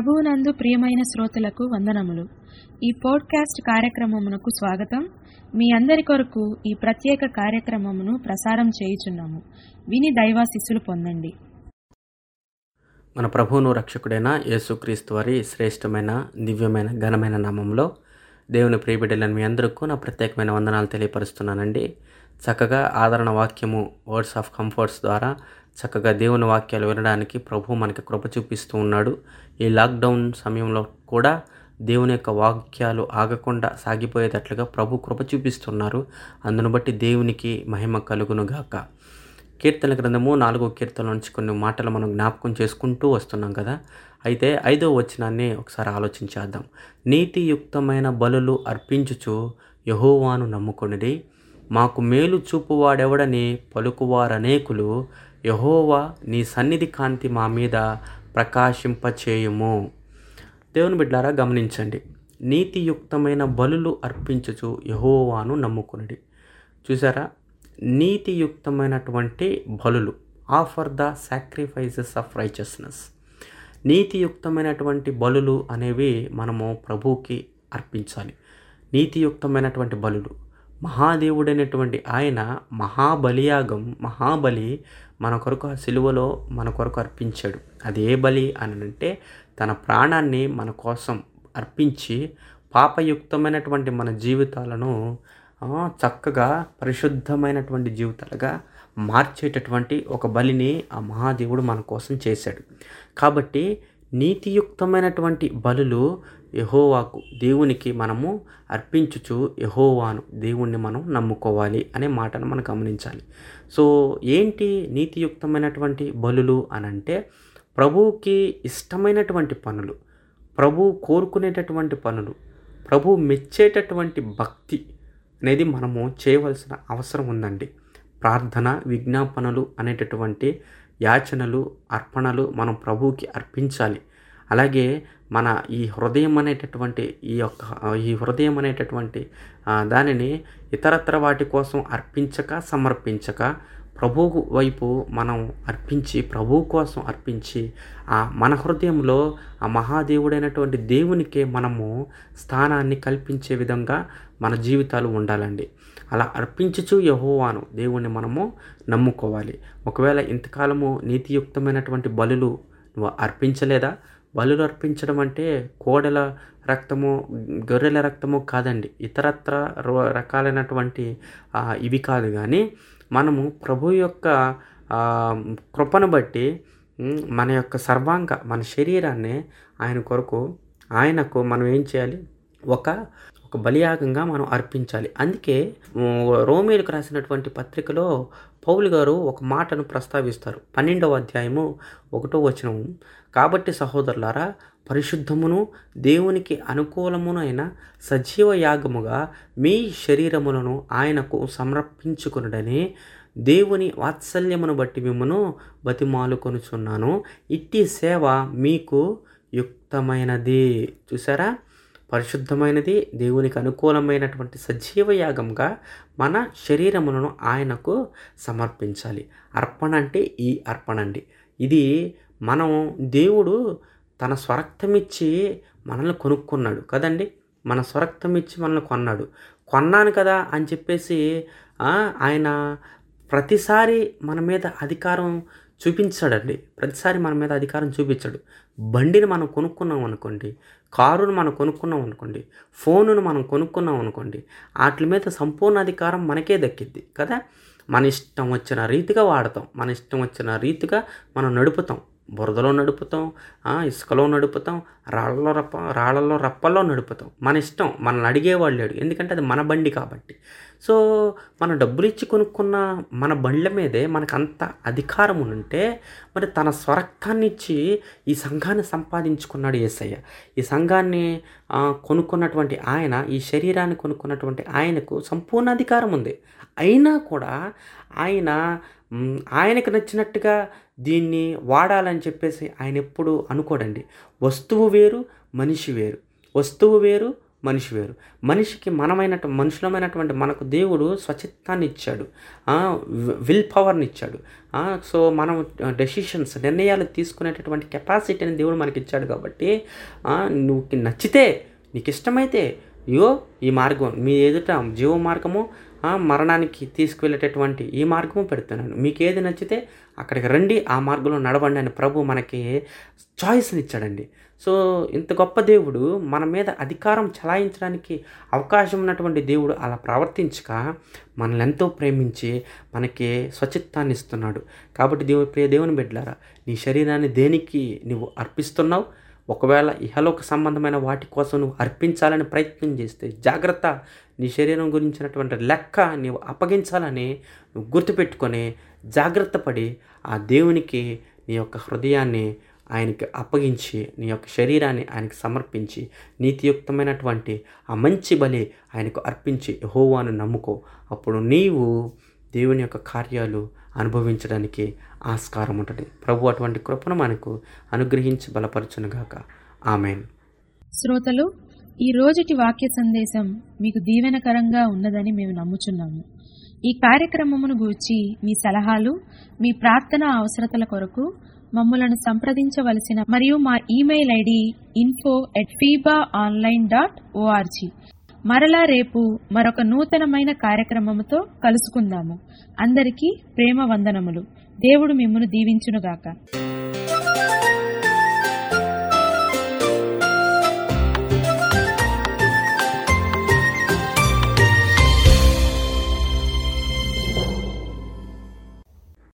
ప్రభువునందు ప్రియమైన శ్రోతలకు వందనములు ఈ పోడ్కాస్ట్ కార్యక్రమమునకు స్వాగతం మీ అందరి కొరకు ఈ ప్రత్యేక కార్యక్రమమును ప్రసారం చేయుచున్నాము విని దైవాశిస్సులు పొందండి మన ప్రభువును రక్షకుడైన యేసుక్రీస్తు వారి శ్రేష్టమైన దివ్యమైన ఘనమైన నామంలో దేవుని ప్రియబిడ్డలను మీ అందరికీ నా ప్రత్యేకమైన వందనాలు తెలియపరుస్తున్నానండి చక్కగా ఆదరణ వాక్యము వర్డ్స్ ఆఫ్ కంఫర్ట్స్ ద్వారా చక్కగా దేవుని వాక్యాలు వినడానికి ప్రభు మనకి కృప చూపిస్తూ ఉన్నాడు ఈ లాక్డౌన్ సమయంలో కూడా దేవుని యొక్క వాక్యాలు ఆగకుండా సాగిపోయేటట్లుగా ప్రభు కృప చూపిస్తున్నారు అందును బట్టి దేవునికి మహిమ కలుగును గాక కీర్తన గ్రంథము నాలుగో కీర్తన నుంచి కొన్ని మాటలు మనం జ్ఞాపకం చేసుకుంటూ వస్తున్నాం కదా అయితే ఐదో వచనాన్ని ఒకసారి ఆలోచించేద్దాం నీతియుక్తమైన బలులు అర్పించుచు యహోవాను నమ్ముకొనిడి మాకు మేలు చూపువాడెవడని పలుకువారనేకులు యహోవా నీ సన్నిధి కాంతి మా మీద ప్రకాశింపచేయుము దేవుని బిడ్డారా గమనించండి నీతియుక్తమైన బలులు అర్పించుచు యహోవాను నమ్ముకునడి చూసారా నీతియుక్తమైనటువంటి బలులు offer the sacrifices of righteousness నీతియుక్తమైనటువంటి బలులు అనేవి మనము ప్రభువుకి అర్పించాలి నీతియుక్తమైనటువంటి బలులు మహాదేవుడైనటువంటి ఆయన మహాబలియాగం మహాబలి మన కొరకు ఆ సిలువలో మన కొరకు అర్పించాడు అది ఏ బలి అని అంటే తన ప్రాణాన్ని మన కోసం అర్పించి పాపయుక్తమైనటువంటి మన జీవితాలను చక్కగా పరిశుద్ధమైనటువంటి జీవితాలుగా మార్చేటటువంటి ఒక బలిని ఆ మహాదేవుడు మన కోసం చేశాడు కాబట్టి నీతియుక్తమైనటువంటి బలులు యహోవాకు దేవునికి మనము అర్పించుచు యహోవాను దేవుణ్ణి మనం నమ్ముకోవాలి అనే మాటను మనం గమనించాలి సో ఏంటి నీతియుక్తమైనటువంటి బలులు అని అంటే ప్రభువుకి ఇష్టమైనటువంటి పనులు ప్రభు కోరుకునేటటువంటి పనులు ప్రభు మెచ్చేటటువంటి భక్తి అనేది మనము చేయవలసిన అవసరం ఉందండి ప్రార్థన విజ్ఞాపనలు అనేటటువంటి యాచనలు అర్పణలు మనం ప్రభువుకి అర్పించాలి అలాగే మన ఈ హృదయం అనేటటువంటి ఈ యొక్క ఈ హృదయం అనేటటువంటి దానిని ఇతరత్ర వాటి కోసం అర్పించక సమర్పించక ప్రభువు వైపు మనం అర్పించి ప్రభువు కోసం అర్పించి ఆ మన హృదయంలో ఆ మహాదేవుడైనటువంటి దేవునికే మనము స్థానాన్ని కల్పించే విధంగా మన జీవితాలు ఉండాలండి అలా అర్పించుచు యహోవాను దేవుణ్ణి మనము నమ్ముకోవాలి ఒకవేళ ఇంతకాలము నీతియుక్తమైనటువంటి బలులు నువ్వు అర్పించలేదా బలులు అర్పించడం అంటే కోడల రక్తము గొర్రెల రక్తము కాదండి ఇతరత్ర రకాలైనటువంటి ఇవి కాదు కానీ మనము ప్రభు యొక్క కృపను బట్టి మన యొక్క సర్వాంగ మన శరీరాన్ని ఆయన కొరకు ఆయనకు మనం ఏం చేయాలి ఒక ఒక బలియాగంగా మనం అర్పించాలి అందుకే రోమేలకు రాసినటువంటి పత్రికలో పౌలు గారు ఒక మాటను ప్రస్తావిస్తారు పన్నెండవ అధ్యాయము ఒకటో వచనం కాబట్టి సహోదరులారా పరిశుద్ధమును దేవునికి అనుకూలమునైన సజీవ యాగముగా మీ శరీరములను ఆయనకు సమర్పించుకునడని దేవుని వాత్సల్యమును బట్టి మిమ్మను బతిమాలుకొనుచున్నాను ఇట్టి సేవ మీకు యుక్తమైనది చూసారా పరిశుద్ధమైనది దేవునికి అనుకూలమైనటువంటి సజీవ యాగంగా మన శరీరములను ఆయనకు సమర్పించాలి అర్పణ అంటే ఈ అర్పణ అండి ఇది మనం దేవుడు తన స్వరక్తమిచ్చి మనల్ని కొనుక్కున్నాడు కదండి మన స్వరక్తమిచ్చి మనల్ని కొన్నాడు కొన్నాను కదా అని చెప్పేసి ఆయన ప్రతిసారి మన మీద అధికారం చూపించాడండి ప్రతిసారి మన మీద అధికారం చూపించాడు బండిని మనం కొనుక్కున్నాం అనుకోండి కారును మనం కొనుక్కున్నాం అనుకోండి ఫోనును మనం కొనుక్కున్నాం అనుకోండి వాటి మీద సంపూర్ణ అధికారం మనకే దక్కిద్ది కదా మన ఇష్టం వచ్చిన రీతిగా వాడతాం మన ఇష్టం వచ్చిన రీతిగా మనం నడుపుతాం బురదలో నడుపుతాం ఇసుకలో నడుపుతాం రాళ్ళలో రప్ప రాళ్ళలో రప్పల్లో నడుపుతాం మన ఇష్టం మనల్ని అడిగేవాళ్ళు లేడు ఎందుకంటే అది మన బండి కాబట్టి సో మనం డబ్బులు ఇచ్చి కొనుక్కున్న మన బండ్ల మీదే మనకు అంత అధికారం ఉంటే మరి తన స్వరక్తాన్ని ఇచ్చి ఈ సంఘాన్ని సంపాదించుకున్నాడు ఏసయ్య ఈ సంఘాన్ని కొనుక్కున్నటువంటి ఆయన ఈ శరీరాన్ని కొనుక్కున్నటువంటి ఆయనకు సంపూర్ణ అధికారం ఉంది అయినా కూడా ఆయన ఆయనకు నచ్చినట్టుగా దీన్ని వాడాలని చెప్పేసి ఆయన ఎప్పుడు అనుకోడండి వస్తువు వేరు మనిషి వేరు వస్తువు వేరు మనిషి వేరు మనిషికి మనమైన మనుషులమైనటువంటి మనకు దేవుడు స్వచిత్తాన్ని ఇచ్చాడు విల్ పవర్ని ఇచ్చాడు ఆ, సో మనం డెసిషన్స్ నిర్ణయాలు తీసుకునేటటువంటి కెపాసిటీని దేవుడు మనకి ఇచ్చాడు కాబట్టి ఆ, నువ్వు నచ్చితే నీకు ఇష్టమైతే ఇయో ఈ మార్గం మీ ఎదుట జీవ మార్గము ఆ, మరణానికి తీసుకువెళ్ళేటటువంటి ఈ మార్గము పెడుతున్నాను మీకు ఏది నచ్చితే అక్కడికి రండి ఆ మార్గంలో నడవండి అని ప్రభు మనకి చాయిస్ని ఇచ్చాడండి సో ఇంత గొప్ప దేవుడు మన మీద అధికారం చలాయించడానికి అవకాశం ఉన్నటువంటి దేవుడు అలా ప్రవర్తించక మనల్ని ఎంతో ప్రేమించి మనకి స్వచిత్తాన్ని ఇస్తున్నాడు కాబట్టి దేవుడు ప్రియ దేవుని బిడ్డలారా నీ శరీరాన్ని దేనికి నువ్వు అర్పిస్తున్నావు ఒకవేళ ఇహలోక సంబంధమైన వాటి కోసం నువ్వు అర్పించాలని ప్రయత్నం చేస్తే జాగ్రత్త నీ శరీరం గురించినటువంటి లెక్క నీవు అప్పగించాలని నువ్వు గుర్తుపెట్టుకొని జాగ్రత్త పడి ఆ దేవునికి నీ యొక్క హృదయాన్ని ఆయనకి అప్పగించి నీ యొక్క శరీరాన్ని ఆయనకి సమర్పించి నీతియుక్తమైనటువంటి ఆ మంచి బలి ఆయనకు అర్పించి యెహోవాను నమ్ముకో అప్పుడు నీవు దేవుని యొక్క కార్యాలు అనుభవించడానికి ఆస్కారం ఉంటుంది ప్రభు అటువంటి కృపను మనకు అనుగ్రహించి బలపరచునుగాక ఆమెన్ శ్రోతలు ఈ రోజుటి వాక్య సందేశం మీకు దీవెనకరంగా ఉన్నదని మేము నమ్ముచున్నాము ఈ కార్యక్రమమును గూర్చి మీ సలహాలు మీ ప్రార్థన అవసరతల కొరకు మమ్మలను సంప్రదించవలసిన మరియు మా email ID info at FEBA online dot ORG మరలా రేపు మరొక నూతనమైన కార్యక్రమముతో కలుసుకుందాము అందరికీ ప్రేమ వందనములు దేవుడు మిమ్మును దీవించునుగాక